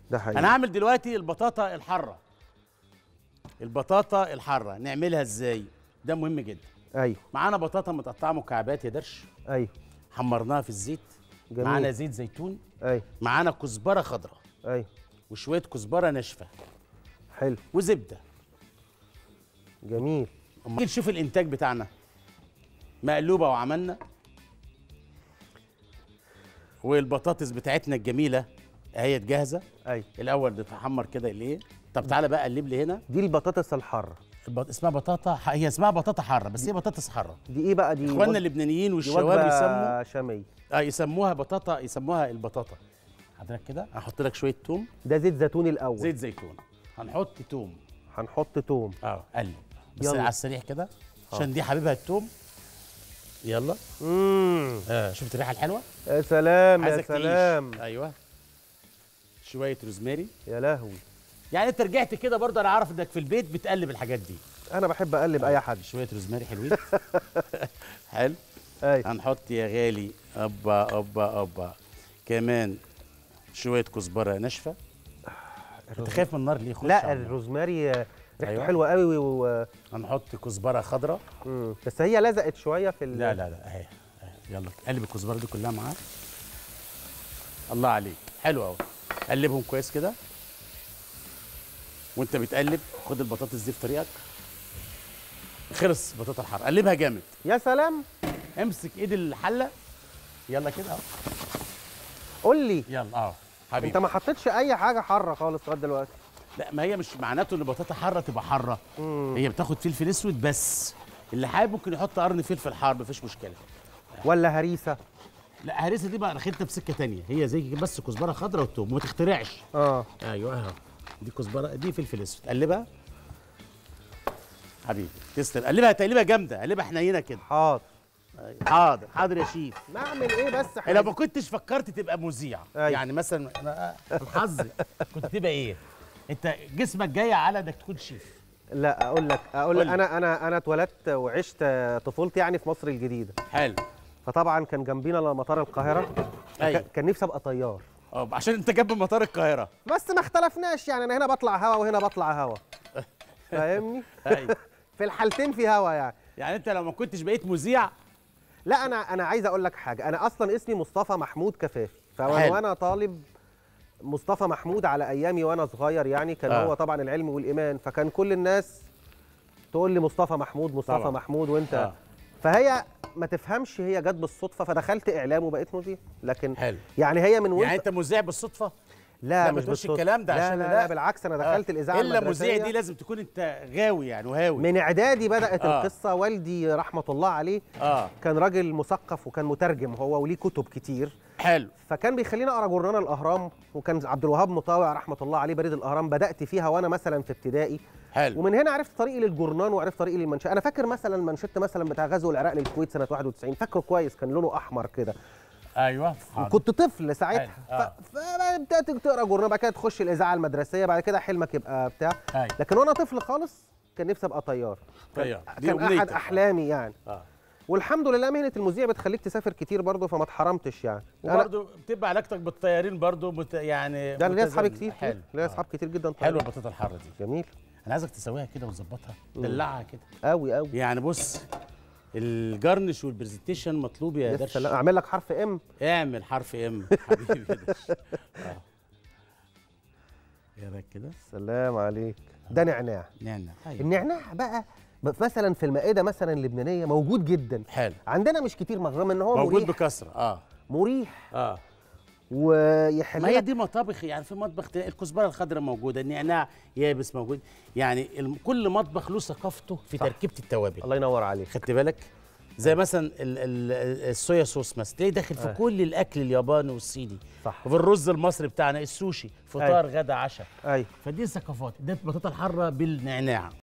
ده حقيقي انا هعمل دلوقتي البطاطا الحاره البطاطا الحاره نعملها ازاي ده مهم جدا ايوه معانا بطاطا متقطعه مكعبات يا درش ايوه حمرناها في الزيت جميل. معانا زيت زيتون ايوه معانا كزبره خضراء ايوه وشويه كزبره ناشفه حلو وزبده جميل أما نيجي نشوف الانتاج بتاعنا مقلوبه وعملنا والبطاطس بتاعتنا الجميله اهي جاهزه ايوه الاول بتحمر كده الايه طب تعالى بقى قلب لي هنا دي البطاطس الحاره البط... اسمها بطاطا ح- هي اسمها بطاطا حاره بس هي بطاطس حاره دي ايه بقى دي اخواننا وج- اللبنانيين دي والشباب وجبة يسموا شاميه اه يسموها بطاطا يسموها البطاطا حضرتك كده هحط لك شويه توم ده زيت زيتون الاول زيت زيتون هنحط توم هنحط توم اه قلب بس يلا. على السريع كده عشان دي حبيبها التوم يلا امم آه شفت الريحه الحلوه يا سلام يا عايزك تعيش. سلام ايوه شويه روزماري يا لهوي يعني انت رجعت كده برضه انا عارف انك في البيت بتقلب الحاجات دي انا بحب اقلب اي حد شويه روزماري حلوين حلو ايوه هنحط يا غالي ابا ابا ابا كمان شويه كزبره ناشفه انت خايف من النار ليه خش لا على النار. الروزماري آه، ريحته أيوة. حلوه قوي و... هنحط كزبره خضراء مم. بس هي لزقت شويه في ال... لا لا لا اهي أهي. يلا قلب الكزبره دي كلها معاه الله عليك حلو قوي قلبهم كويس كده وانت بتقلب خد البطاطس دي في طريقك خلص بطاطا الحر قلبها جامد يا سلام امسك ايد الحله يلا كده اهو قول لي يلا اه انت حبيبي ما حطيتش اي حاجه حاره خالص لغايه دلوقتي لا ما هي مش معناته ان البطاطا حاره تبقى حاره هي بتاخد فلفل اسود بس اللي حابب ممكن يحط قرن فلفل حار مفيش مشكله ولا هريسه لا هريسه دي بقى رخيتها بسكه تانية هي زي كده بس كزبره خضراء والثوم وما تخترعش اه ايوه اهو دي كزبره دي فلفل اسود قلبها حبيبي تسلم قلبها تقليبه جامده قلبها حنينه كده حاضر حاضر حاضر يا شيف نعمل ايه بس لو ما كنتش فكرت تبقى مذيع أيوة. يعني مثلا أنا- الحظ كنت تبقى ايه انت جسمك جاي على انك تكون شيف لا اقول لك اقول قول لك لي. انا انا انا اتولدت وعشت طفولتي يعني في مصر الجديده حلو فطبعا كان جنبينا مطار القاهره أيوة. فك- كان نفسي ابقى طيار اه عشان انت جنب مطار القاهره بس ما اختلفناش يعني انا هنا بطلع هوا وهنا بطلع هوا فاهمني ايوه في الحالتين في هوا يعني يعني انت لو ما كنتش بقيت مذيع لا انا انا عايز اقول لك حاجه انا اصلا اسمي مصطفى محمود كفافي حلو. فانا وانا طالب مصطفى محمود على ايامي وانا صغير يعني كان آه. هو طبعا العلم والايمان فكان كل الناس تقول لي مصطفى محمود مصطفى طبعاً. محمود وانت آه. فهي ما تفهمش هي جت بالصدفه فدخلت اعلام وبقيت مذيع لكن حلو يعني هي من وانت يعني انت مذيع بالصدفه لا, لا، ما مش تقولش بالصدفة. الكلام ده لا عشان لا, لا. لا بالعكس انا دخلت آه. الاذاعه الا مذيع المدرسية. دي لازم تكون انت غاوي يعني وهاوي من اعدادي بدات آه. القصه والدي رحمه الله عليه اه كان راجل مثقف وكان مترجم هو وليه كتب كتير حلو فكان بيخليني اقرا جورنال الاهرام وكان عبد الوهاب مطاوع رحمه الله عليه بريد الاهرام بدات فيها وانا مثلا في ابتدائي حلو ومن هنا عرفت طريقي للجورنان وعرفت طريقي للمنشاه انا فاكر مثلا منشط مثلا بتاع غزو العراق للكويت سنه 91 فاكره كويس كان لونه احمر كده ايوه حاضر. وكنت طفل ساعتها حلو، آه. ف- فبدات تقرا جورنال بعد كده تخش الاذاعه المدرسيه بعد كده حلمك يبقى بتاع أيوة. لكن وانا طفل خالص كان نفسي ابقى طيار طيار. دي كان احد أمنيتك. احلامي يعني اه والحمد لله مهنه المذيع بتخليك تسافر كتير برضه فما اتحرمتش يعني أنا- وبرضه بتبقى علاقتك بالطيارين برضه مت... يعني ده انا ليا اصحابي متزامنة. كتير حلو ليا آه. اصحاب كتير جدا حلوه طيب. البطاطا الحاره دي جميل انا عايزك تسويها كده وتظبطها دلعها كده قوي قوي يعني بص الجرنش والبرزنتيشن مطلوب يا يا درش سلام اعمل لك حرف ام اعمل حرف ام حبيبي يا درش اه ايه رايك كده سلام عليك ده نعناع نعناع أيوة. النعناع بقى ب- مثلا في المائده مثلا اللبنانيه موجود جدا حلو عندنا مش كتير رغم ان هو موجود مريح بكثره اه مريح اه ويحل ما هي لك دي مطابخ يعني في مطبخ تلاقي الكزبره الخضراء موجوده النعناع يابس موجود يعني الم- كل مطبخ له ثقافته في صح. تركيبه التوابل الله ينور عليك خدت بالك زي مثلا ال ال الصويا صوص مثلا تلاقيه داخل في آه. كل الاكل الياباني والصيني صح وفي الرز المصري بتاعنا السوشي فطار غدا عشاء ايوه فدي ثقافات دي البطاطا الحاره بالنعناع